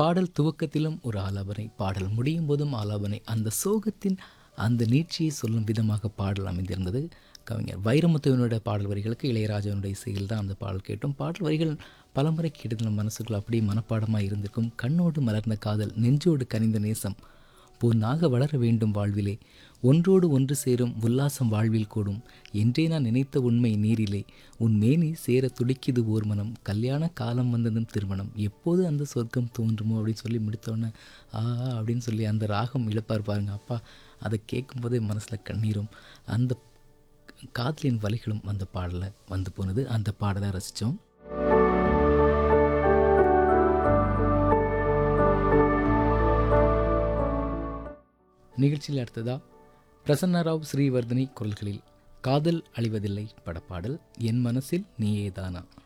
பாடல் துவக்கத்திலும் ஒரு ஆலாபனை பாடல் முடியும் போதும் ஆலாபனை அந்த சோகத்தின் அந்த நீட்சியை சொல்லும் விதமாக பாடல் அமைந்திருந்தது கவிஞர் வைரமுத்துவனுடைய பாடல் வரிகளுக்கு இளையராஜாவினுடைய இசையில் தான் அந்த பாடல் கேட்டோம் பாடல் வரிகள் பலமுறை கேட்டது நம்ம மனசுக்குள்ள அப்படியே மனப்பாடமாக இருந்திருக்கும் கண்ணோடு மலர்ந்த காதல் நெஞ்சோடு கனிந்த நேசம் பொன்னாக வளர வேண்டும் வாழ்விலே ஒன்றோடு ஒன்று சேரும் உல்லாசம் வாழ்வில் கூடும் என்றே நான் நினைத்த உண்மை நீரிலே உன் மேனி சேர துடிக்குது ஓர் மனம் கல்யாண காலம் வந்ததும் திருமணம் எப்போது அந்த சொர்க்கம் தோன்றுமோ அப்படின்னு சொல்லி முடித்தோன்னே ஆ அப்படின்னு சொல்லி அந்த ராகம் இழப்பார் பாருங்க அப்பா அதை கேட்கும்போதே மனசில் கண்ணீரும் அந்த காதலின் வலிகளும் அந்த பாடலில் வந்து போனது அந்த பாடலை ரசித்தோம் நிகழ்ச்சியில் அடுத்ததா பிரசன்னராவ் ஸ்ரீவர்தனி குரல்களில் காதல் அழிவதில்லை படப்பாடல் என் மனசில் நீயேதானா